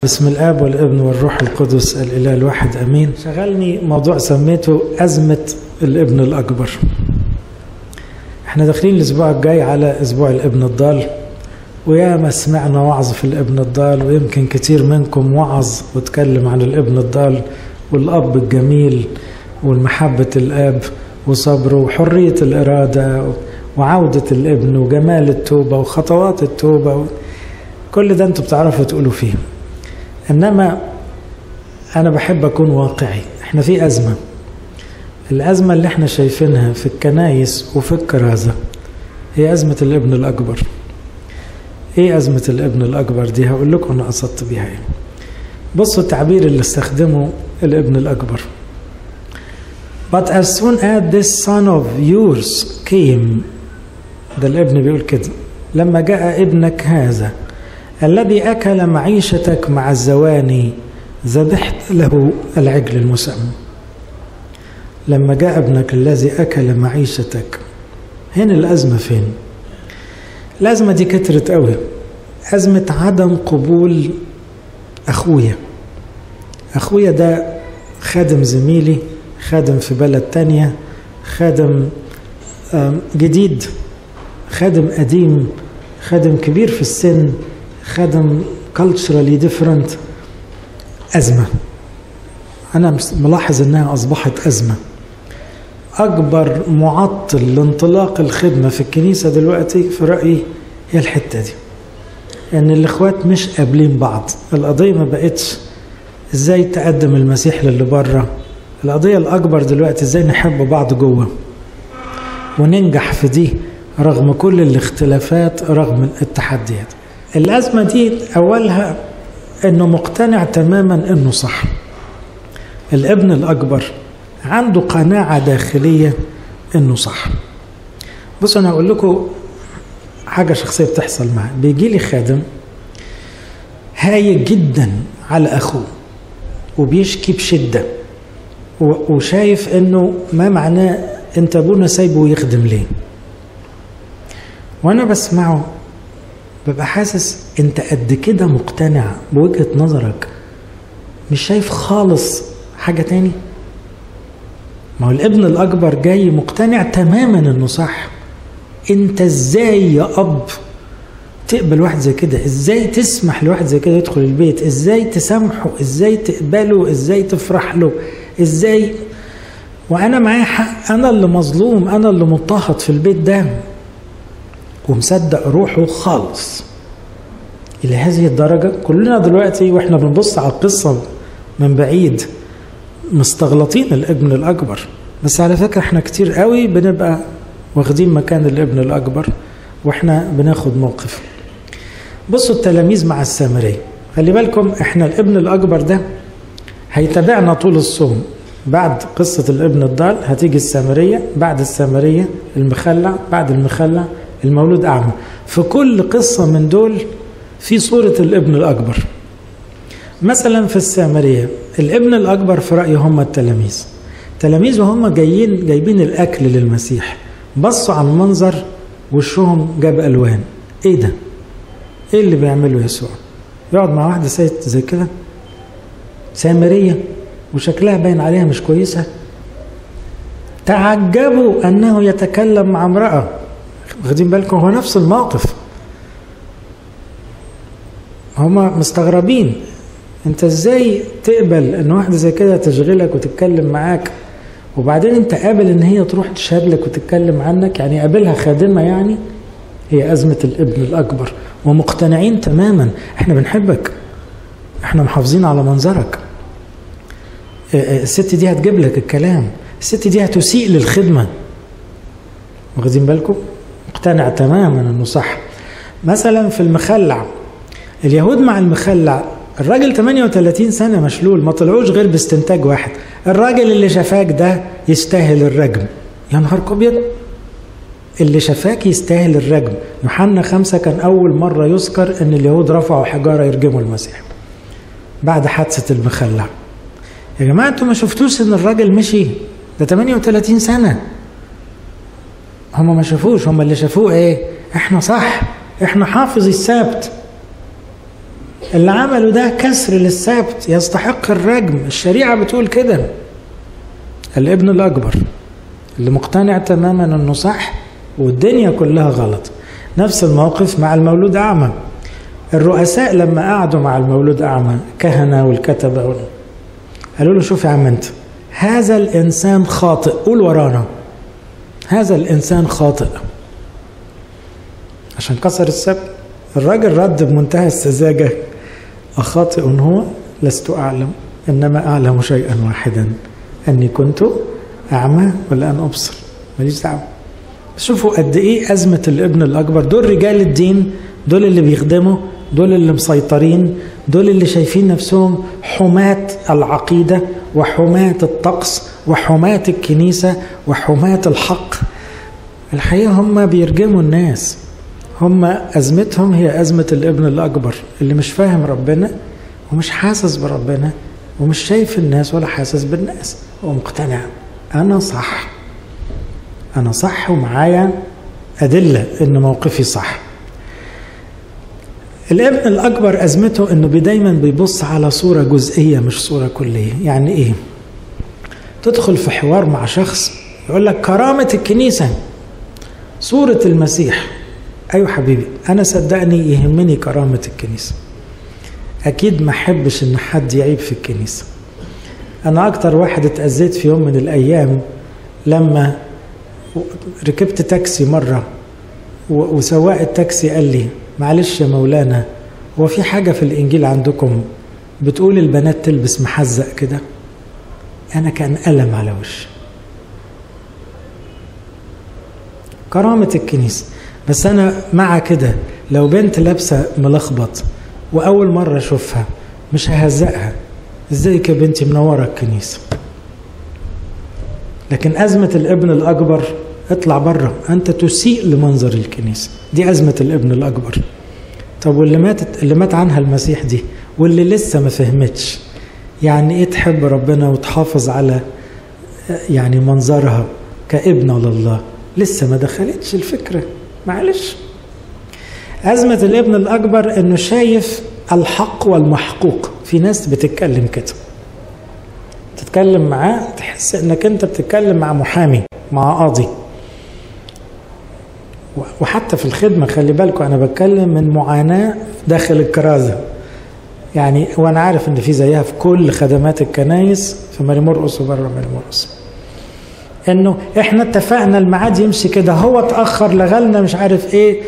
بسم الاب والابن والروح القدس الاله الواحد امين شغلني موضوع سميته ازمه الابن الاكبر احنا داخلين الاسبوع الجاي على اسبوع الابن الضال ويا ما سمعنا وعظ في الابن الضال ويمكن كتير منكم وعظ واتكلم عن الابن الضال والاب الجميل والمحبه الاب وصبره وحريه الاراده وعوده الابن وجمال التوبه وخطوات التوبه كل ده انتوا بتعرفوا تقولوا فيه انما انا بحب اكون واقعي احنا في ازمه الازمه اللي احنا شايفينها في الكنايس وفي الكرازه هي ازمه الابن الاكبر ايه ازمه الابن الاكبر دي هقول لكم انا قصدت بيها ايه بصوا التعبير اللي استخدمه الابن الاكبر But as soon as this son of yours came ده الابن بيقول كده لما جاء ابنك هذا الذي أكل معيشتك مع الزواني ذبحت له العجل المسمى لما جاء ابنك الذي أكل معيشتك هنا الأزمة فين الأزمة دي كترت قوي أزمة عدم قبول أخويا أخويا ده خادم زميلي خادم في بلد تانية خادم جديد خادم قديم خادم كبير في السن خادم culturally different أزمة أنا ملاحظ أنها أصبحت أزمة أكبر معطل لانطلاق الخدمة في الكنيسة دلوقتي في رأيي هي الحتة دي أن الإخوات مش قابلين بعض القضية ما بقتش إزاي تقدم المسيح للي بره القضية الأكبر دلوقتي إزاي نحب بعض جوه وننجح في دي رغم كل الاختلافات رغم التحديات الأزمة دي أولها أنه مقتنع تماما أنه صح الابن الأكبر عنده قناعة داخلية أنه صح بصوا أنا أقول لكم حاجة شخصية بتحصل معي بيجي لي خادم هايج جدا على أخوه وبيشكي بشدة وشايف أنه ما معناه أنت أبونا سايبه يخدم ليه وأنا بسمعه ببقى حاسس انت قد كده مقتنع بوجهة نظرك مش شايف خالص حاجة تاني ما هو الابن الأكبر جاي مقتنع تماما انه صح انت ازاي يا أب تقبل واحد زي كده ازاي تسمح لواحد زي كده يدخل البيت ازاي تسامحه ازاي تقبله ازاي تفرح له ازاي وانا معايا حق انا اللي مظلوم انا اللي مضطهد في البيت ده ومصدق روحه خالص إلى هذه الدرجة كلنا دلوقتي وإحنا بنبص على القصة من بعيد مستغلطين الابن الأكبر بس على فكرة إحنا كتير قوي بنبقى واخدين مكان الابن الأكبر وإحنا بناخد موقف بصوا التلاميذ مع السامرية خلي بالكم إحنا الابن الأكبر ده هيتابعنا طول الصوم بعد قصة الابن الضال هتيجي السامرية بعد السامرية المخلع بعد المخلع المولود أعمى في كل قصة من دول في صورة الابن الأكبر مثلا في السامرية الابن الأكبر في رأيي هم التلاميذ التلاميذ وهم جايين جايبين الأكل للمسيح بصوا على المنظر وشهم جاب ألوان إيه ده؟ إيه اللي بيعمله يسوع؟ يقعد مع واحدة ست زي كده سامرية وشكلها باين عليها مش كويسة تعجبوا أنه يتكلم مع امرأة واخدين بالكم هو نفس الموقف هما مستغربين انت ازاي تقبل ان واحدة زي كده تشغلك وتتكلم معاك وبعدين انت قابل ان هي تروح تشهد لك وتتكلم عنك يعني قابلها خادمة يعني هي أزمة الابن الأكبر ومقتنعين تماما احنا بنحبك احنا محافظين على منظرك الست دي هتجيب لك الكلام الست دي هتسيء للخدمة واخدين بالكم مقتنع تماما انه صح مثلا في المخلع اليهود مع المخلع الراجل 38 سنة مشلول ما طلعوش غير باستنتاج واحد الراجل اللي شفاك ده يستاهل الرجم يا نهار ابيض اللي شفاك يستاهل الرجم يوحنا خمسة كان أول مرة يذكر أن اليهود رفعوا حجارة يرجموا المسيح بعد حادثة المخلع يا جماعة أنتوا ما شفتوش أن الراجل مشي ده 38 سنة هم ما شافوش هم اللي شافوه ايه احنا صح احنا حافظ السبت اللي عمله ده كسر للسبت يستحق الرجم الشريعة بتقول كده الابن الأكبر اللي مقتنع تماما انه صح والدنيا كلها غلط نفس الموقف مع المولود أعمى الرؤساء لما قعدوا مع المولود أعمى كهنة والكتبة قالوا له شوف يا عم انت هذا الإنسان خاطئ قول ورانا هذا الإنسان خاطئ عشان كسر السبت الراجل رد بمنتهى السذاجة أخاطئ هو لست أعلم إنما أعلم شيئا واحدا أني كنت أعمى والآن أبصر ماليش دعوة شوفوا قد إيه أزمة الابن الأكبر دول رجال الدين دول اللي بيخدموا دول اللي مسيطرين دول اللي شايفين نفسهم حماة العقيدة وحماة الطقس وحماة الكنيسة وحماة الحق الحقيقة هم بيرجموا الناس هم أزمتهم هي أزمة الابن الأكبر اللي مش فاهم ربنا ومش حاسس بربنا ومش شايف الناس ولا حاسس بالناس هو مقتنع أنا صح أنا صح ومعايا أدلة إن موقفي صح الابن الأكبر أزمته إنه دايما بيبص على صورة جزئية مش صورة كلية يعني إيه تدخل في حوار مع شخص يقول لك كرامة الكنيسة صورة المسيح أيوة حبيبي أنا صدقني يهمني كرامة الكنيسة أكيد ما أحبش إن حد يعيب في الكنيسة أنا أكتر واحد اتأذيت في يوم من الأيام لما ركبت تاكسي مرة وسواق التاكسي قال لي معلش يا مولانا هو في حاجة في الإنجيل عندكم بتقول البنات تلبس محزق كده أنا كان ألم على وشي كرامة الكنيسة بس أنا مع كده لو بنت لابسة ملخبط وأول مرة أشوفها مش ههزقها ازيك يا بنتي منورة الكنيسة لكن أزمة الابن الأكبر اطلع بره أنت تسيء لمنظر الكنيسة دي أزمة الابن الأكبر طب واللي ماتت اللي مات عنها المسيح دي واللي لسه ما فهمتش يعني ايه تحب ربنا وتحافظ على يعني منظرها كابنة لله لسه ما دخلتش الفكرة معلش أزمة الابن الأكبر إنه شايف الحق والمحقوق في ناس بتتكلم كده تتكلم معاه تحس انك انت بتتكلم مع محامي مع قاضي وحتى في الخدمة خلي بالكم أنا بتكلم من معاناة داخل الكرازة يعني وأنا عارف إن في زيها في كل خدمات الكنايس في ماري مرقص وبره ماري مرقص إنه إحنا اتفقنا الميعاد يمشي كده هو اتأخر لغلنا مش عارف إيه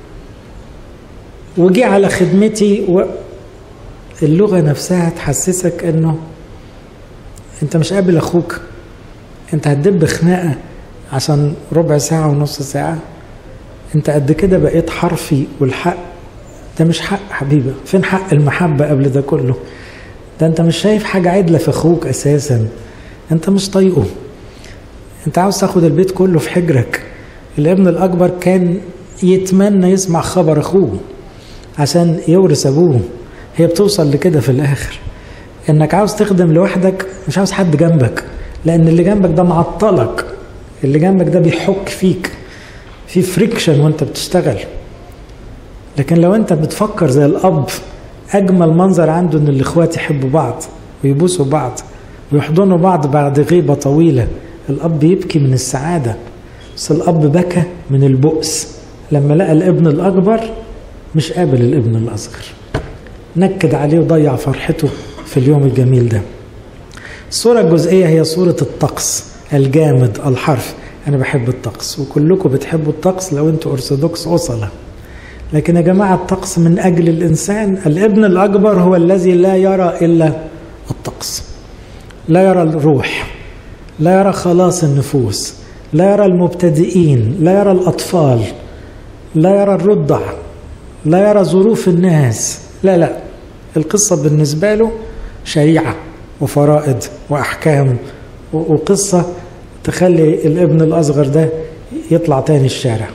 وجي على خدمتي و اللغة نفسها تحسسك إنه أنت مش قابل أخوك أنت هتدب خناقة عشان ربع ساعة ونص ساعة انت قد كده بقيت حرفي والحق ده مش حق حبيبي فين حق المحبة قبل ده كله ده انت مش شايف حاجة عدلة في اخوك اساسا انت مش طايقه انت عاوز تاخد البيت كله في حجرك الابن الاكبر كان يتمنى يسمع خبر اخوه عشان يورث ابوه هي بتوصل لكده في الاخر انك عاوز تخدم لوحدك مش عاوز حد جنبك لان اللي جنبك ده معطلك اللي جنبك ده بيحك فيك في فريكشن وانت بتشتغل لكن لو انت بتفكر زي الاب اجمل منظر عنده ان الاخوات يحبوا بعض ويبوسوا بعض ويحضنوا بعض بعد غيبه طويله الاب يبكي من السعاده بس الاب بكى من البؤس لما لقى الابن الاكبر مش قابل الابن الاصغر نكد عليه وضيع فرحته في اليوم الجميل ده الصوره الجزئيه هي صوره الطقس الجامد الحرف أنا بحب الطقس وكلكم بتحبوا الطقس لو أنتوا أرثوذكس أصلة لكن يا جماعة الطقس من أجل الإنسان الابن الأكبر هو الذي لا يرى إلا الطقس لا يرى الروح لا يرى خلاص النفوس لا يرى المبتدئين لا يرى الأطفال لا يرى الرضع لا يرى ظروف الناس لا لا القصة بالنسبة له شريعة وفرائض وأحكام وقصة تخلي الابن الأصغر ده يطلع تاني الشارع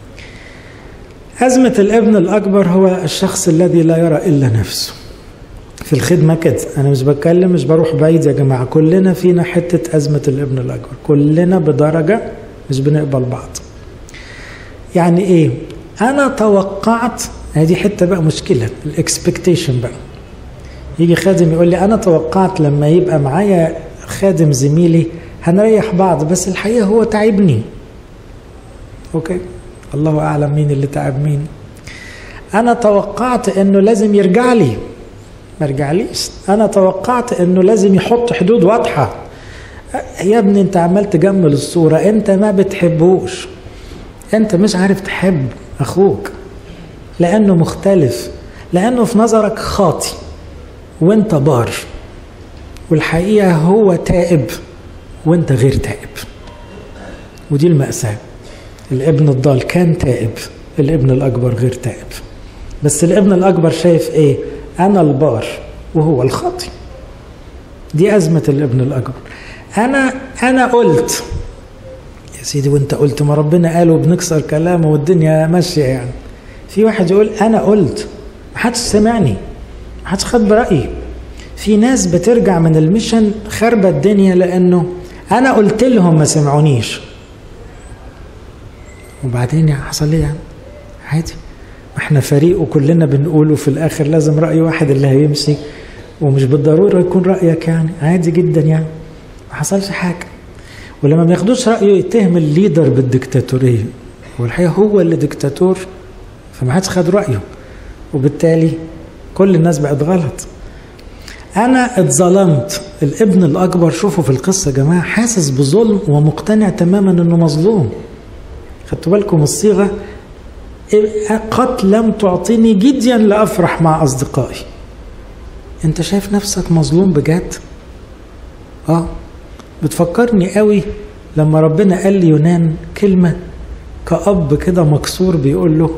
أزمة الابن الأكبر هو الشخص الذي لا يرى إلا نفسه في الخدمة كده أنا مش بتكلم مش بروح بعيد يا جماعة كلنا فينا حتة أزمة الابن الأكبر كلنا بدرجة مش بنقبل بعض يعني إيه أنا توقعت هذه حتة بقى مشكلة الإكسبكتيشن بقى يجي خادم يقول لي انا توقعت لما يبقى معايا خادم زميلي هنريح بعض بس الحقيقه هو تعبني اوكي الله اعلم مين اللي تعب مين انا توقعت انه لازم يرجع لي ما رجعليش انا توقعت انه لازم يحط حدود واضحه يا ابني انت عمال تجمل الصوره انت ما بتحبوش انت مش عارف تحب اخوك لانه مختلف لانه في نظرك خاطي وانت بار والحقيقه هو تائب وانت غير تائب ودي المأساة الابن الضال كان تائب الابن الأكبر غير تائب بس الابن الأكبر شايف إيه أنا البار وهو الخاطي دي أزمة الابن الأكبر أنا أنا قلت يا سيدي وأنت قلت ما ربنا قال وبنكسر كلامه والدنيا ماشية يعني في واحد يقول أنا قلت ما حدش سمعني ما حدش خد برأيي في ناس بترجع من المشن خربة الدنيا لأنه أنا قلت لهم ما سمعونيش وبعدين يعني حصل ايه يعني؟ عادي ما احنا فريق وكلنا بنقول وفي الاخر لازم راي واحد اللي هيمشي ومش بالضروره يكون رايك يعني عادي جدا يعني ما حصلش حاجه ولما ما ياخدوش رايه يتهم الليدر بالدكتاتوريه والحقيقه هو اللي دكتاتور فما حدش خد رايه وبالتالي كل الناس بقت غلط انا اتظلمت الابن الاكبر شوفوا في القصه يا جماعه حاسس بظلم ومقتنع تماما انه مظلوم خدتوا بالكم الصيغه قد لم تعطيني جديا لافرح مع اصدقائي انت شايف نفسك مظلوم بجد اه بتفكرني قوي لما ربنا قال ليونان كلمه كأب كده مكسور بيقول له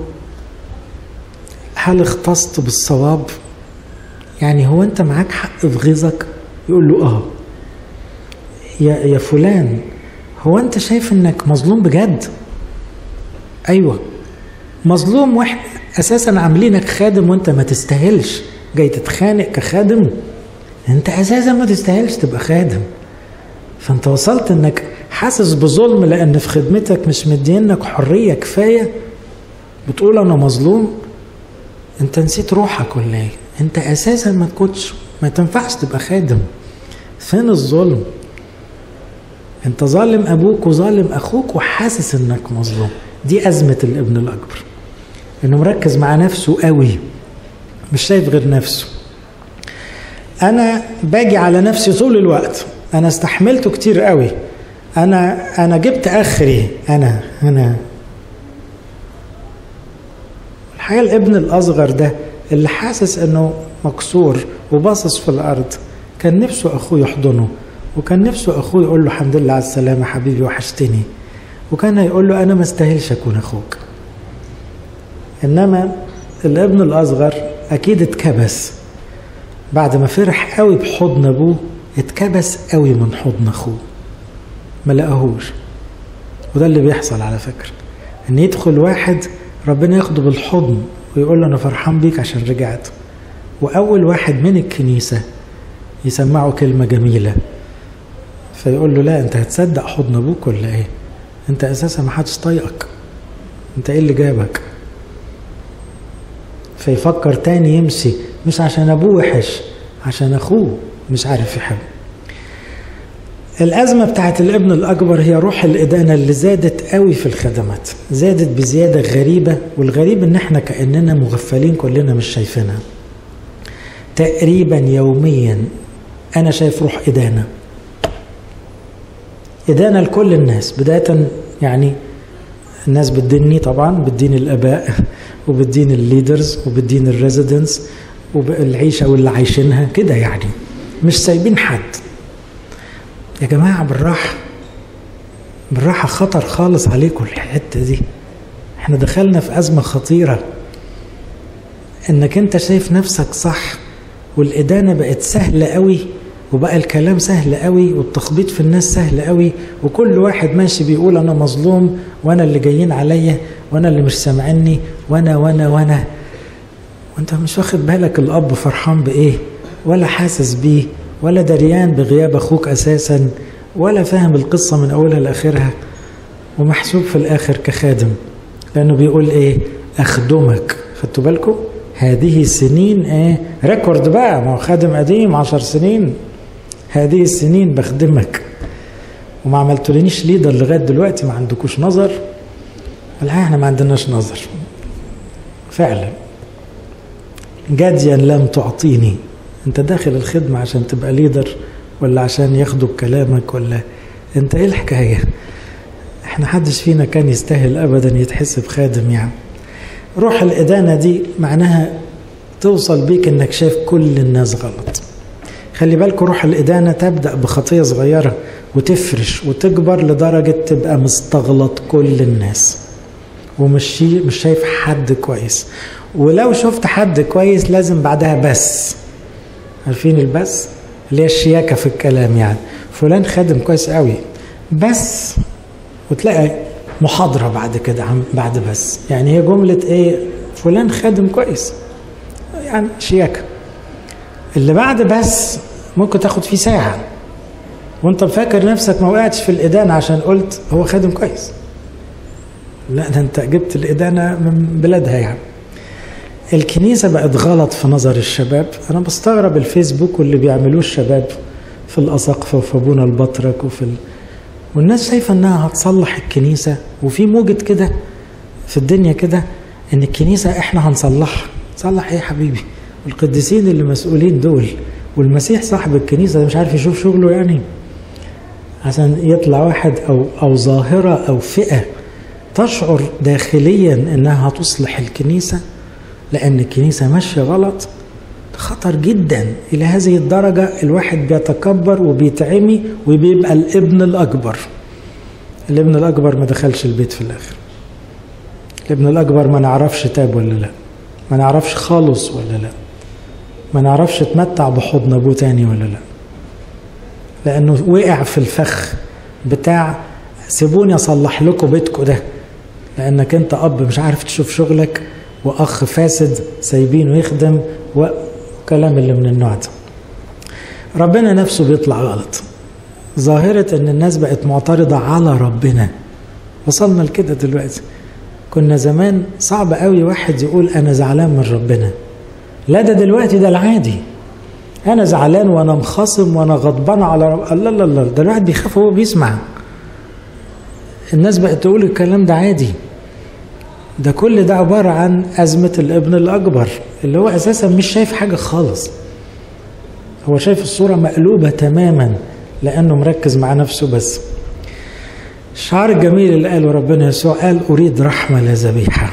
هل اختصت بالصواب يعني هو انت معاك حق في غيظك يقول له اه يا يا فلان هو انت شايف انك مظلوم بجد ايوه مظلوم واحنا اساسا عاملينك خادم وانت ما تستاهلش جاي تتخانق كخادم انت اساسا ما تستاهلش تبقى خادم فانت وصلت انك حاسس بظلم لان في خدمتك مش مدينك حريه كفايه بتقول انا مظلوم انت نسيت روحك ولا ايه انت اساسا ما تكونش ما تنفعش تبقى خادم فين الظلم انت ظالم ابوك وظالم اخوك وحاسس انك مظلوم دي ازمه الابن الاكبر انه مركز مع نفسه قوي مش شايف غير نفسه انا باجي على نفسي طول الوقت انا استحملته كتير قوي انا انا جبت اخري انا انا الحقيقه الابن الاصغر ده اللي حاسس انه مكسور وباصص في الارض كان نفسه اخوه يحضنه وكان نفسه اخوه يقول له الحمد لله على السلامه حبيبي وحشتني وكان هيقول له انا ما استاهلش اكون اخوك انما الابن الاصغر اكيد اتكبس بعد ما فرح قوي بحضن ابوه اتكبس قوي من حضن اخوه ما لقاهوش وده اللي بيحصل على فكره ان يدخل واحد ربنا ياخده بالحضن ويقول له انا فرحان بيك عشان رجعت واول واحد من الكنيسه يسمعه كلمه جميله فيقول له لا انت هتصدق حضن ابوك ولا ايه انت اساسا ما حدش طايقك انت ايه اللي جابك فيفكر تاني يمشي مش عشان ابوه وحش عشان اخوه مش عارف يحب الأزمة بتاعت الابن الأكبر هي روح الإدانة اللي زادت قوي في الخدمات زادت بزيادة غريبة والغريب إن إحنا كأننا مغفلين كلنا مش شايفينها تقريبا يوميا أنا شايف روح إدانة إدانة لكل الناس بداية يعني الناس بتديني طبعا بتدين الآباء وبتدين الليدرز وبتدين الريزيدنس والعيشة واللي عايشينها كده يعني مش سايبين حد يا جماعة بالراحة بالراحة خطر خالص عليكم الحتة دي احنا دخلنا في أزمة خطيرة انك انت شايف نفسك صح والإدانة بقت سهلة قوي وبقى الكلام سهل قوي والتخبيط في الناس سهل قوي وكل واحد ماشي بيقول انا مظلوم وانا اللي جايين عليا وانا اللي مش سامعني وانا وانا وانا وانت مش واخد بالك الاب فرحان بايه ولا حاسس بيه ولا دريان بغياب اخوك اساسا ولا فاهم القصه من اولها لاخرها ومحسوب في الاخر كخادم لانه بيقول ايه اخدمك خدتوا بالكم هذه السنين ايه ريكورد بقى ما هو خادم قديم عشر سنين هذه السنين بخدمك وما عملتولينيش ليدر لغايه دلوقتي ما عندكوش نظر الحقيقه احنا ما عندناش نظر فعلا جديا لم تعطيني انت داخل الخدمه عشان تبقى ليدر ولا عشان ياخدوا بكلامك ولا انت ايه الحكايه احنا حدش فينا كان يستاهل ابدا يتحسب خادم يعني روح الادانه دي معناها توصل بيك انك شايف كل الناس غلط خلي بالكم روح الادانه تبدا بخطيه صغيره وتفرش وتكبر لدرجه تبقى مستغلط كل الناس ومش مش شايف حد كويس ولو شفت حد كويس لازم بعدها بس عارفين البس اللي هي الشياكه في الكلام يعني فلان خادم كويس قوي بس وتلاقي محاضره بعد كده بعد بس يعني هي جمله ايه فلان خادم كويس يعني شياكه اللي بعد بس ممكن تاخد فيه ساعه وانت فاكر نفسك ما وقعتش في الادانه عشان قلت هو خادم كويس لا ده انت جبت الادانه من بلادها يعني الكنيسه بقت غلط في نظر الشباب انا بستغرب الفيسبوك واللي بيعملوه الشباب في الاساقفه وفي ابونا البطرك وفي ال... والناس شايفه انها هتصلح الكنيسه وفي موجه كده في الدنيا كده ان الكنيسه احنا هنصلحها تصلح ايه يا حبيبي والقديسين اللي مسؤولين دول والمسيح صاحب الكنيسه ده مش عارف يشوف شغله يعني عشان يطلع واحد او او ظاهره او فئه تشعر داخليا انها هتصلح الكنيسه لان الكنيسه ماشيه غلط خطر جدا الى هذه الدرجه الواحد بيتكبر وبيتعمي وبيبقى الابن الاكبر الابن الاكبر ما دخلش البيت في الاخر الابن الاكبر ما نعرفش تاب ولا لا ما نعرفش خالص ولا لا ما نعرفش اتمتع بحضن ابوه تاني ولا لا لانه وقع في الفخ بتاع سيبوني اصلح لكم بيتكم ده لانك انت اب مش عارف تشوف شغلك واخ فاسد سايبينه يخدم وكلام اللي من النوع ده ربنا نفسه بيطلع غلط ظاهرة ان الناس بقت معترضة على ربنا وصلنا لكده دلوقتي كنا زمان صعب قوي واحد يقول انا زعلان من ربنا لا ده دلوقتي ده العادي انا زعلان وانا مخاصم وانا غضبان على رب... الله الله الله ده الواحد بيخاف وهو بيسمع الناس بقت تقول الكلام ده عادي ده كل ده عبارة عن أزمة الابن الأكبر اللي هو أساسا مش شايف حاجة خالص هو شايف الصورة مقلوبة تماما لأنه مركز مع نفسه بس الشعار الجميل اللي قاله ربنا يسوع قال أريد رحمة لا ذبيحة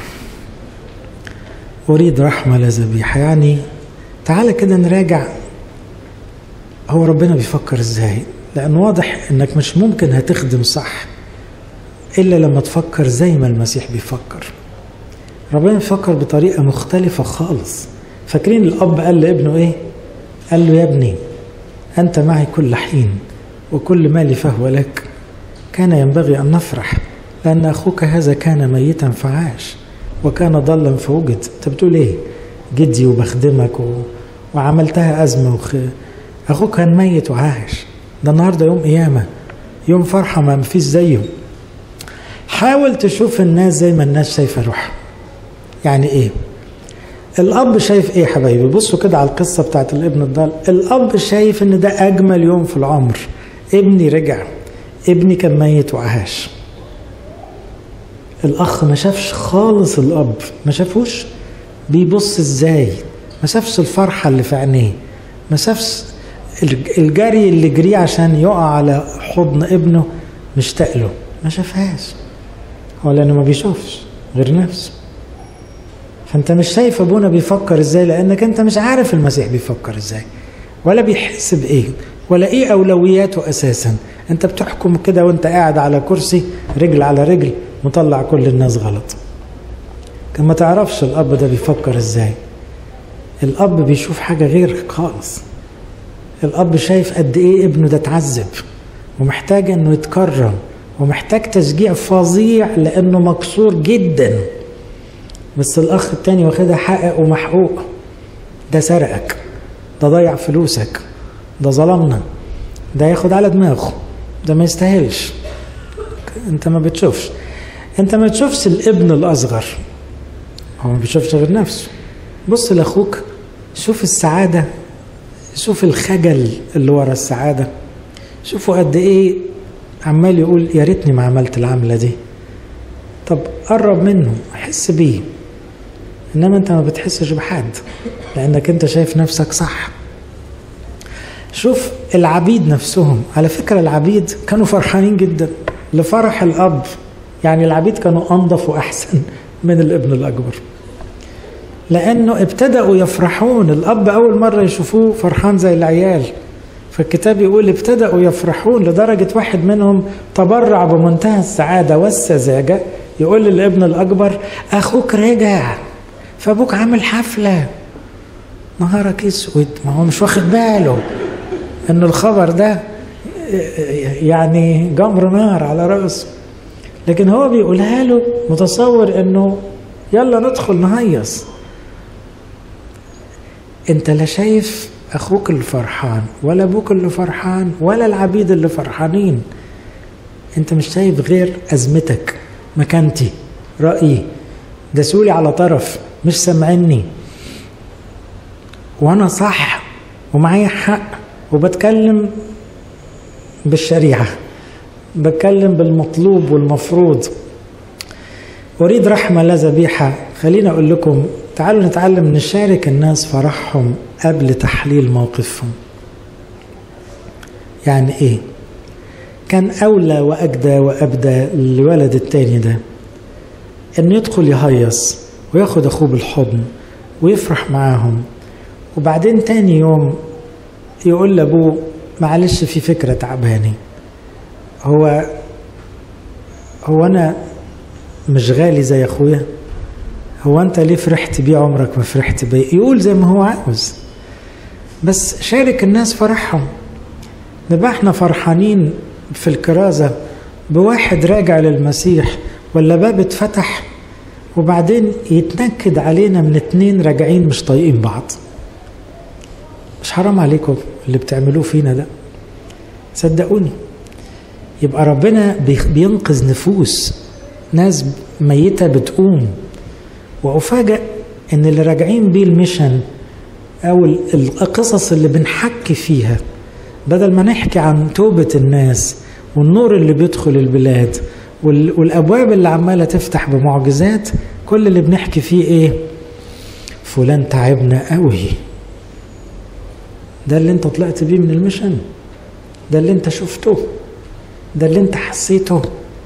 أريد رحمة لا ذبيحة يعني تعالى كده نراجع هو ربنا بيفكر ازاي لأن واضح انك مش ممكن هتخدم صح إلا لما تفكر زي ما المسيح بيفكر ربنا بيفكر بطريقة مختلفة خالص فاكرين الأب قال لابنه إيه قال له يا ابني أنت معي كل حين وكل مالي فهو لك كان ينبغي أن نفرح لأن أخوك هذا كان ميتا فعاش وكان ضلا فوجد أنت بتقول إيه جدي وبخدمك و... وعملتها أزمة وخ... أخوك كان ميت وعاش ده النهاردة يوم قيامة يوم فرحة ما فيش زيه حاول تشوف الناس زي ما الناس شايفة روحها يعني ايه الاب شايف ايه يا حبايبي بصوا كده على القصة بتاعت الابن الضال الاب شايف ان ده اجمل يوم في العمر ابني رجع ابني كان ميت وعاش الاخ ما شافش خالص الاب ما شافوش بيبص ازاي ما شافش الفرحة اللي في عينيه ما شافش الجري اللي جريه عشان يقع على حضن ابنه مشتاق له ما شافهاش هو لانه ما بيشوفش غير نفسه فانت مش شايف ابونا بيفكر ازاي لانك انت مش عارف المسيح بيفكر ازاي ولا بيحس بايه ولا ايه اولوياته اساسا انت بتحكم كده وانت قاعد على كرسي رجل على رجل مطلع كل الناس غلط كان ما تعرفش الاب ده بيفكر ازاي الاب بيشوف حاجه غير خالص الاب شايف قد ايه ابنه ده اتعذب ومحتاج انه يتكرم ومحتاج تشجيع فظيع لانه مكسور جدا بس الاخ التاني واخدها حقق ومحقوق ده سرقك ده ضيع فلوسك ده ظلمنا ده ياخد على دماغه ده ما يستاهلش انت ما بتشوفش انت ما تشوفش الابن الاصغر هو ما بيشوفش غير نفسه بص لاخوك شوف السعاده شوف الخجل اللي ورا السعاده شوفوا قد ايه عمال يقول يا ريتني ما عملت العمله دي طب قرب منه حس بيه انما انت ما بتحسش بحد لانك انت شايف نفسك صح شوف العبيد نفسهم على فكرة العبيد كانوا فرحانين جدا لفرح الأب يعني العبيد كانوا أنظف وأحسن من الابن الأكبر لأنه ابتدأوا يفرحون الأب أول مرة يشوفوه فرحان زي العيال فالكتاب يقول ابتدأوا يفرحون لدرجة واحد منهم تبرع بمنتهى السعادة والسذاجة يقول للابن الأكبر أخوك رجع فأبوك عامل حفلة نهارك اسود ما هو مش واخد باله ان الخبر ده يعني جمر نار على راسه لكن هو بيقولها له متصور انه يلا ندخل نهيص انت لا شايف اخوك اللي فرحان ولا ابوك اللي فرحان ولا العبيد اللي فرحانين انت مش شايف غير ازمتك مكانتي رايي دسولي على طرف مش سامعني وانا صح ومعايا حق وبتكلم بالشريعه بتكلم بالمطلوب والمفروض اريد رحمه لا ذبيحه خليني اقول لكم تعالوا نتعلم نشارك الناس فرحهم قبل تحليل موقفهم يعني ايه كان اولى واجدى وابدى الولد التاني ده انه يدخل يهيص وياخد اخوه بالحضن ويفرح معاهم وبعدين تاني يوم يقول لابوه معلش في فكره تعباني هو هو انا مش غالي زي اخويا هو انت ليه فرحت بيه عمرك ما فرحت بيه يقول زي ما هو عاوز بس شارك الناس فرحهم نبقى احنا فرحانين في الكرازة بواحد راجع للمسيح ولا باب اتفتح وبعدين يتنكد علينا من اتنين راجعين مش طايقين بعض مش حرام عليكم اللي بتعملوه فينا ده صدقوني يبقى ربنا بينقذ نفوس ناس ميتة بتقوم وأفاجأ إن اللي راجعين بيه المشن أو القصص اللي بنحكي فيها بدل ما نحكي عن توبة الناس والنور اللي بيدخل البلاد والأبواب اللي عمالة تفتح بمعجزات كل اللي بنحكي فيه إيه فلان تعبنا قوي ده اللي انت طلعت بيه من المشن ده اللي انت شفته ده اللي انت حسيته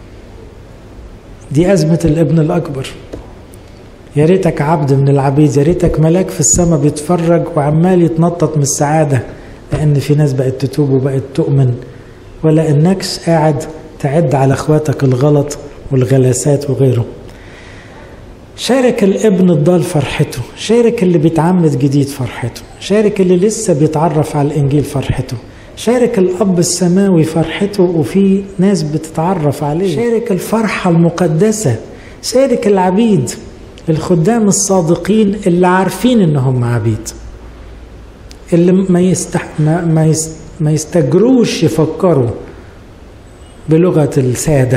دي أزمة الابن الأكبر يا ريتك عبد من العبيد يا ريتك ملاك في السماء بيتفرج وعمال يتنطط من السعادة لأن في ناس بقت تتوب وبقت تؤمن ولا إنكش قاعد تعد على إخواتك الغلط والغلاسات وغيره شارك الابن الضال فرحته شارك اللي بيتعمد جديد فرحته شارك اللي لسه بيتعرف على الإنجيل فرحته شارك الأب السماوي فرحته وفي ناس بتتعرف عليه شارك الفرحة المقدسة شارك العبيد الخدام الصادقين اللي عارفين انهم عبيد اللي ما يستح ما ما, يست ما يستجروش يفكروا بلغة السادة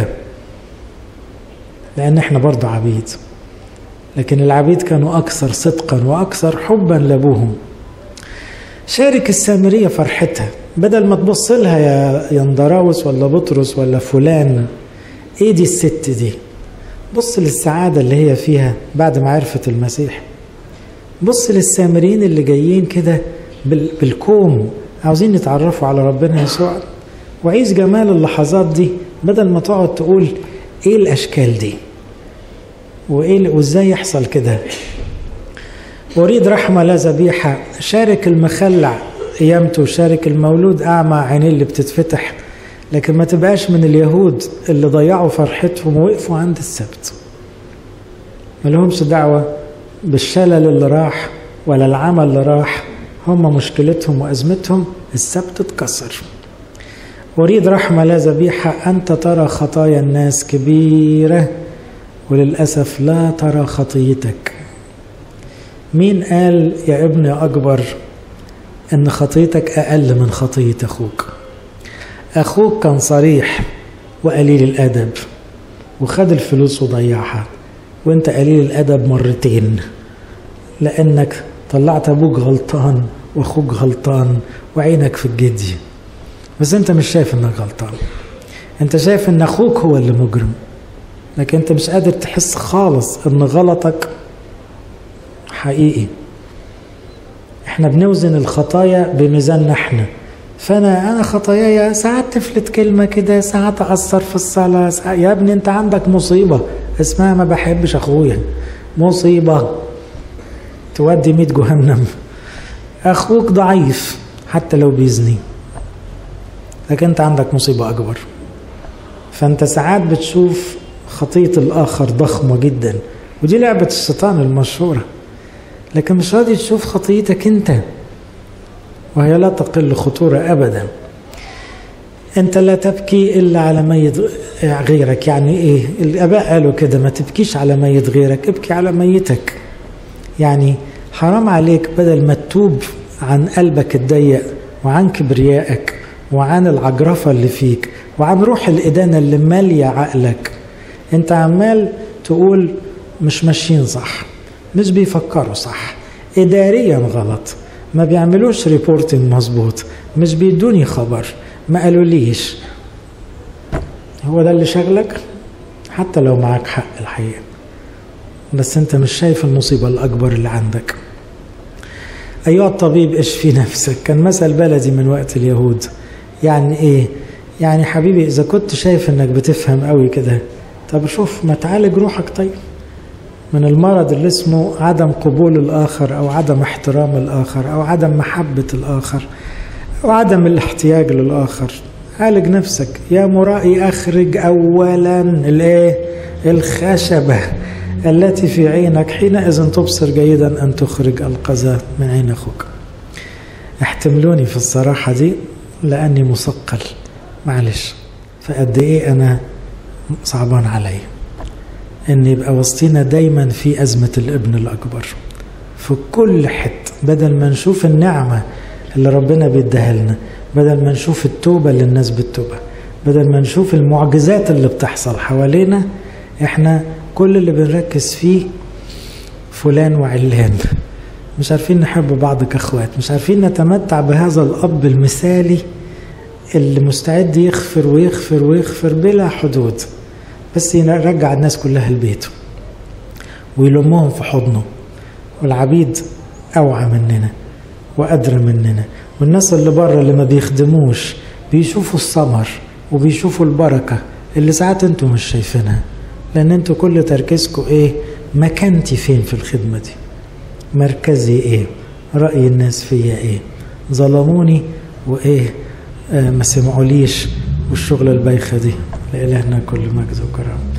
لأن احنا برضه عبيد لكن العبيد كانوا أكثر صدقا وأكثر حبا لأبوهم شارك السامرية فرحتها بدل ما تبص لها يا يندراوس ولا بطرس ولا فلان ايه دي الست دي بص للسعادة اللي هي فيها بعد ما عرفت المسيح بص للسامريين اللي جايين كده بالكوم عاوزين يتعرفوا على ربنا يسوع وعيش جمال اللحظات دي بدل ما تقعد تقول ايه الاشكال دي وايه وازاي يحصل كده اريد رحمه لا ذبيحه شارك المخلع قيامته شارك المولود اعمى عينيه اللي بتتفتح لكن ما تبقاش من اليهود اللي ضيعوا فرحتهم ووقفوا عند السبت ما لهمش دعوة بالشلل اللي راح ولا العمل اللي راح هم مشكلتهم وأزمتهم السبت اتكسر أريد رحمة لا ذبيحة أنت ترى خطايا الناس كبيرة وللأسف لا ترى خطيتك مين قال يا ابن يا أكبر أن خطيتك أقل من خطية أخوك أخوك كان صريح وقليل الأدب وخد الفلوس وضيعها وانت قليل الأدب مرتين لانك طلعت ابوك غلطان واخوك غلطان وعينك في الجدي بس انت مش شايف انك غلطان انت شايف ان اخوك هو اللي مجرم لكن انت مش قادر تحس خالص ان غلطك حقيقي احنا بنوزن الخطايا بميزاننا احنا فانا انا خطاياي ساعات تفلت كلمه كده ساعات اقصر في الصلاه ساعات يا ابني انت عندك مصيبه اسمها ما بحبش اخويا مصيبه تودي ميت جهنم اخوك ضعيف حتى لو بيزني لكن انت عندك مصيبه اكبر فانت ساعات بتشوف خطيه الاخر ضخمه جدا ودي لعبه الشيطان المشهوره لكن مش راضي تشوف خطيتك انت وهي لا تقل خطورة أبدا أنت لا تبكي إلا على ميت غيرك يعني إيه الآباء قالوا كده ما تبكيش على ميت غيرك ابكي على ميتك يعني حرام عليك بدل ما تتوب عن قلبك الضيق وعن كبريائك وعن العجرفة اللي فيك وعن روح الإدانة اللي مالية عقلك أنت عمال تقول مش ماشيين صح مش بيفكروا صح إداريا غلط ما بيعملوش ريبورتنج مظبوط مش بيدوني خبر ما قالوليش هو ده اللي شغلك حتى لو معاك حق الحقيقة بس انت مش شايف المصيبة الأكبر اللي عندك أيها الطبيب اشفي نفسك كان مثل بلدي من وقت اليهود يعني ايه يعني حبيبي إذا كنت شايف انك بتفهم قوي كده طب شوف ما تعالج روحك طيب من المرض اللي اسمه عدم قبول الآخر أو عدم احترام الآخر أو عدم محبة الآخر أو عدم الاحتياج للآخر عالج نفسك يا مرائي أخرج أولا الإيه الخشبة التي في عينك حينئذ تبصر جيدا أن تخرج القذى من عين أخوك احتملوني في الصراحة دي لأني مثقل معلش فقد إيه أنا صعبان علي ان يبقى وسطينا دايما في ازمه الابن الاكبر في كل حته بدل ما نشوف النعمه اللي ربنا بيديها لنا بدل ما نشوف التوبه اللي الناس بتتوبها بدل ما نشوف المعجزات اللي بتحصل حوالينا احنا كل اللي بنركز فيه فلان وعلان مش عارفين نحب بعض كاخوات مش عارفين نتمتع بهذا الاب المثالي اللي مستعد يغفر ويغفر ويغفر بلا حدود بس يرجع الناس كلها لبيته ويلمهم في حضنه والعبيد أوعى مننا وأدرى مننا والناس اللي بره اللي ما بيخدموش بيشوفوا الثمر وبيشوفوا البركة اللي ساعات انتوا مش شايفينها لأن انتوا كل تركيزكم ايه مكانتي فين في الخدمة دي مركزي ايه رأي الناس فيا ايه ظلموني وايه آه ما سمعوليش والشغلة البايخة دي لإلهنا كل مجد وكرم